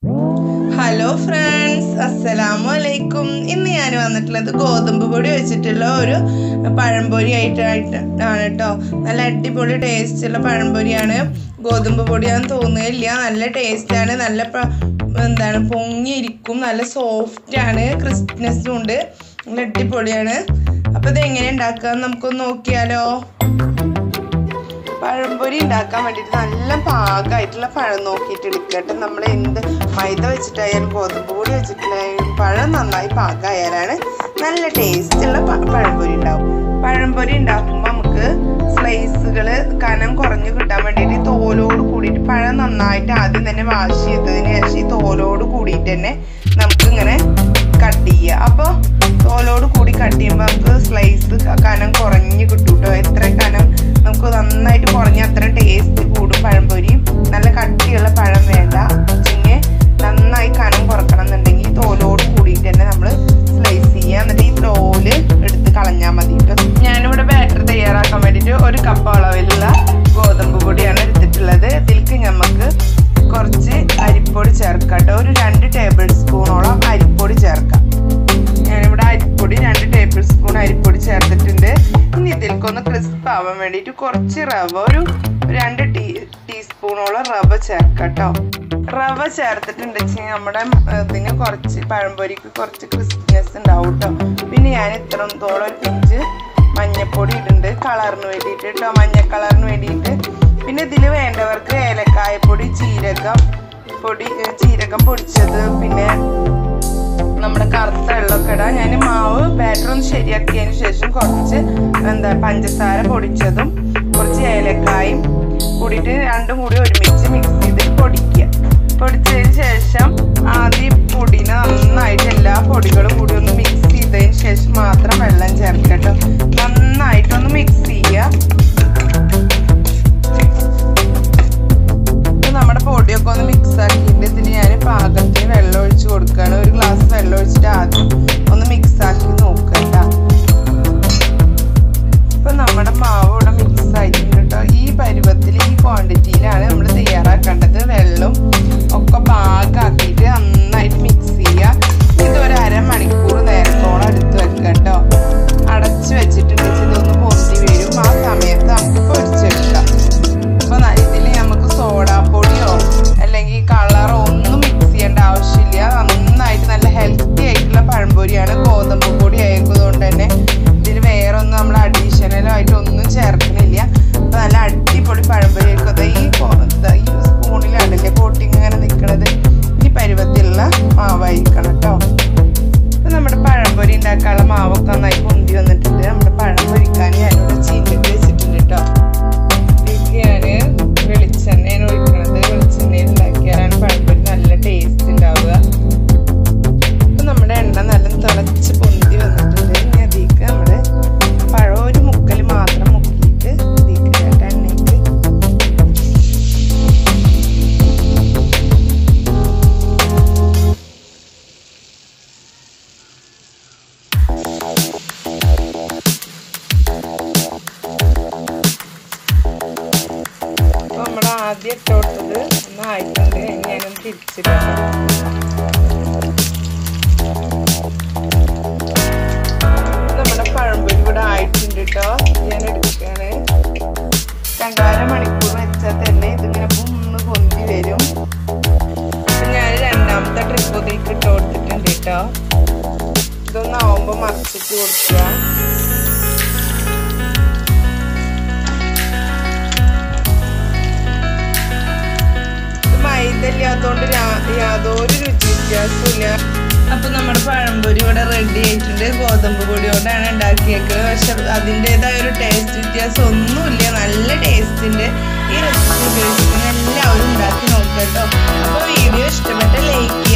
hello friends അസ്സലാമു അലൈക്കും ഇന്ന് ഞാൻ വന്നിട്ടുള്ളത് ഗോതമ്പ് പൊടി വെച്ചിട്ടുള്ള ഒരു പഴംപൊരി ആയിട്ടായിട്ട് ആണ് കേട്ടോ നല്ല അടിപൊളി ടേസ്റ്റുള്ള പഴംപൊരിയാണ് ഗോതമ്പ് പൊടിയാന്ന് തോന്നുകയില്ല നല്ല ടേസ്റ്റാണ് നല്ല പ- എന്താണ് പൊങ്ങിയിരിക്കും നല്ല സോഫ്റ്റ് ആണ് ക്രിസ്പിനെസ്സും ഉണ്ട് നല്ല അടിപൊളിയാണ് അപ്പോൾ ഇത് എങ്ങനെ ഉണ്ടാക്കാന്ന് നമുക്കൊന്ന് നോക്കിയാലോ പഴംപൊരി ഉണ്ടാക്കാൻ വേണ്ടിയിട്ട് നല്ല പാകമായിട്ടുള്ള പഴം നോക്കിയിട്ട് എടുക്കട്ടെ നമ്മൾ എന്ത് മൈദ വെച്ചിട്ടായാലും ഗോതമ്പ് പൊടി വെച്ചിട്ടായാലും പഴം നന്നായി പാകമായാലാണ് നല്ല ടേസ്റ്റുള്ള പഴംപൊരി ഉണ്ടാവും പഴംപൊരി ഉണ്ടാക്കുമ്പോൾ നമുക്ക് സ്ലൈസുകൾ കനം കുറഞ്ഞ് കിട്ടാൻ വേണ്ടിയിട്ട് ഈ തോലോട് കൂടിയിട്ട് പഴം നന്നായിട്ട് ആദ്യം തന്നെ വാഷ് ചെയ്തതിന് ശേഷം ഈ തോലോട് കൂടിയിട്ട് തന്നെ നമുക്ക് ഇങ്ങനെ കട്ട് ചെയ്യുക അപ്പോൾ തോലോട് കൂടി കട്ട് ചെയ്യുമ്പോൾ നമുക്ക് സ്ലൈസ് കനം കുറഞ്ഞ് കിട്ടും കേട്ടോ എത്ര കനം നമുക്ക് നന്നായിട്ട് കുറഞ്ഞ അത്ര ടേസ്റ്റ് കൂടും പഴംപൊരി നല്ല കട്ടിയുള്ള പഴം വേണ്ട പിന്നെ നന്നായി കനം കുറക്കണം എന്നുണ്ടെങ്കിൽ ഈ തോലോട് കൂടിയിട്ട് തന്നെ നമ്മൾ സ്ലൈസ് ചെയ്യുക എന്നിട്ട് ഈ തോല് എടുത്ത് കളഞ്ഞാൽ മതി കേട്ടോ ഞാനിവിടെ ബാറ്റർ തയ്യാറാക്കാൻ വേണ്ടിയിട്ട് ഒരു കപ്പ് അളവിലുള്ള ഗോതമ്പ് പൊടിയാണ് എടുത്തിട്ടുള്ളത് ഇതിലേക്ക് നമുക്ക് കുറച്ച് അരിപ്പൊടി ചേർക്കാം കേട്ടോ ഒരു രണ്ട് ടേബിൾ സ്പൂണോളം അരിപ്പൊടി ചേർക്കാം ഞാനിവിടെ അരിപ്പൊടി രണ്ട് ടേബിൾ സ്പൂൺ അരിപ്പൊടി ചേർത്തിട്ടുണ്ട് ഇനി ഇതിൽക്കൊന്ന് ക്രിസ്പ് ആവാൻ വേണ്ടിയിട്ട് കുറച്ച് റവ ഒരു രണ്ട് ടീ ടീസ്പൂണോളം റവ ചേർക്കാം കേട്ടോ റവ ചേർത്തിട്ടുണ്ട് വെച്ചാൽ നമ്മുടെ ഇതിന് കുറച്ച് പഴംപൊരിക്ക് കുറച്ച് ക്രിസ്പിനെസ് ഉണ്ടാവും കേട്ടോ പിന്നെ ഞാൻ ഇത്രത്തോളം ഒരു പിഞ്ച് മഞ്ഞപ്പൊടി ഇടുന്നുണ്ട് കളറിന് വേണ്ടിയിട്ട് കേട്ടോ മഞ്ഞ കളറിന് വേണ്ടിയിട്ട് പിന്നെ ഇതിൽ വേണ്ടവർക്ക് ഏലക്കായപ്പൊടി ജീരകം പൊടി ജീരകം പൊടിച്ചത് പിന്നെ നമ്മുടെ കറുത്ത വെള്ളമൊക്കെ ഇടാം ഞാൻ മാവ് ബാറ്റർ ഒന്ന് ശരിയാക്കിയതിന് ശേഷം കുറച്ച് എന്താ പഞ്ചസാര പൊടിച്ചതും കുറച്ച് ഏലക്കായും കൂടിയിട്ട് രണ്ടും കൂടി ഒരുമിച്ച് മിക്സ് ചെയ്തിട്ട് പൊടിക്കുക പൊടിച്ചതിന് ശേഷം ആദ്യം പൊടിനെ നന്നായിട്ട് എല്ലാ പൊടികളും കൂടി ഒന്ന് മിക്സ് ചെയ്തതിന് ശേഷം മാത്രം വെള്ളം ചേർക്കട്ടോ നന്നായിട്ടൊന്ന് മിക്സ് ചെയ്യുക നമ്മുടെ പൊടിയൊക്കെ ഒന്ന് മിക്സ് ആക്കിയിട്ട് ഇതിന് ഞാൻ പാകത്തിന് വെള്ളം ഒഴിച്ച് കൊടുക്കുകയാണ് ഒരു ഗ്ലാസ് വെള്ളം ഒഴിച്ചിട്ട് ആദ്യം ഒന്ന് മിക്സ് ആക്കി നോക്കണ്ട ഇപ്പൊ നമ്മുടെ മാവ് ഇവിടെ മിക്സ് ആയിട്ടുണ്ട് കേട്ടോ ഈ പരുവത്തിൽ ഈ ക്വാണ്ടിറ്റിയിലാണ് നമ്മൾ തയ്യാറാക്കേണ്ടത് വെള്ളം ഒക്കെ പാകാക്കിയിട്ട് നന്നായിട്ട് മിക്സ് ചെയ്യുക ഇത് ഒരു അരമണിക്കൂർ നേരത്തോളം എടുത്ത് വെക്കുക കേട്ടോ അടച്ചു വെച്ചിട്ടുണ്ട് ഇതൊന്ന് പൊന്തി വരും ആ സമയത്ത് നമുക്ക് പൊരിച്ചെടുക്കാം അപ്പൊ ഇതിൽ നമുക്ക് സോഡാപ്പൊടിയോ അല്ലെങ്കിൽ കളറോ ഒന്നും മിക്സ് ചെയ്യേണ്ട ആവശ്യമില്ല നന്നായിട്ട് നല്ല ഹെൽത്തി ആയിട്ടുള്ള പഴംപൊരിയാണ് ഗോതമ്പ് പൊടി ആയതുകൊണ്ട് തന്നെ ഇതിൽ വേറെ ഒന്നും നമ്മൾ അഡീഷണലോ ആയിട്ട് ഒന്നും ചേർക്കണില്ല അപ്പൊ നല്ല അടിപൊളി പഴംപൊരി ആയിരിക്കും ഈ കോ- ദാ ഈ സ്പൂണിലാണല്ലേ കോട്ടിങ് ഇങ്ങനെ നിൽക്കുന്നത് ഈ പരുവത്തിലുള്ള മാവായിരിക്കണം കേട്ടോ ഇപ്പൊ നമ്മുടെ പഴംപൊരി ഉണ്ടാക്കാനുള്ള മാവൊക്കെ നന്നായി പൊന്തി വന്നിട്ടുണ്ട് നമ്മുടെ പഴം പൊരിക്കാൻ ഞാനിവിടെ ചീനിട്ട് വെച്ചിട്ടുണ്ട് കേട്ടോ ഇതിലേക്ക് ഞാൻ വെളിച്ചെണ്ണയാണ് ഒഴിക്കണത് വെളിച്ചെണ്ണയിൽ ഉണ്ടാക്കിയാലാണ് പഴംപൊരി നല്ല ടേസ്റ്റ് ഉണ്ടാവുക ഇപ്പൊ നമ്മുടെ എണ്ണ നല്ല തിളച്ച് പൊന്തി വന്നിട്ടുണ്ട് ഇനി അതിലേക്ക് നമ്മുടെ പഴം ഒരു മുക്കൽ മാത്രം മുക്കിയിട്ട് ഇതിലേക്ക് കേട്ടോ എണ്ണയ്ക്ക് അപ്പൊ നമ്മൾ ആദ്യം ഇട്ട് കൊടുത്തത് ഒന്ന് ആയിട്ടുണ്ട് ഇനി ഞാനൊന്ന് തിരിച്ചിടാം നമ്മുടെ പഴംപൊരി ഇവിടെ ആയിട്ടുണ്ട് കേട്ടോ ഞാൻ എടുക്കുകയാണ് രണ്ടര മണിക്കൂർ വെച്ചാൽ തന്നെ ഇതിങ്ങനെ ഒന്ന് പൊന്തി വരും അപ്പൊ ഞാൻ രണ്ടാമത്തെ ട്രിപ്പ് ഇതിലേക്ക് ഇട്ട് കൊടുത്തിട്ടുണ്ട് കേട്ടോ ഇതൊന്നാവുമ്പോൾ മറിച്ചിട്ട് കൊടുക്കുക മൈദ ഇല്ലാത്തതുകൊണ്ട് യാതൊരു രുചി വ്യത്യാസമില്ല അപ്പൊ നമ്മുടെ പഴംപൊരി ഇവിടെ റെഡി ആയിട്ടുണ്ട് ഗോതമ്പ് പൊടിയോടാണ് ഉണ്ടാക്കിയേക്കുന്നത് പക്ഷെ അതിൻ്റെതായ ഒരു ടേസ്റ്റ് വ്യത്യാസം ഒന്നുമില്ല നല്ല ടേസ്റ്റിന്റെ ഈ റെസിപ്പി ഉപയോഗിച്ചിട്ട് എല്ലാവരും ഉണ്ടാക്കി നോക്കാം കേട്ടോ അപ്പൊ വീഡിയോ ഇഷ്ടപ്പെട്ട ലൈക്ക്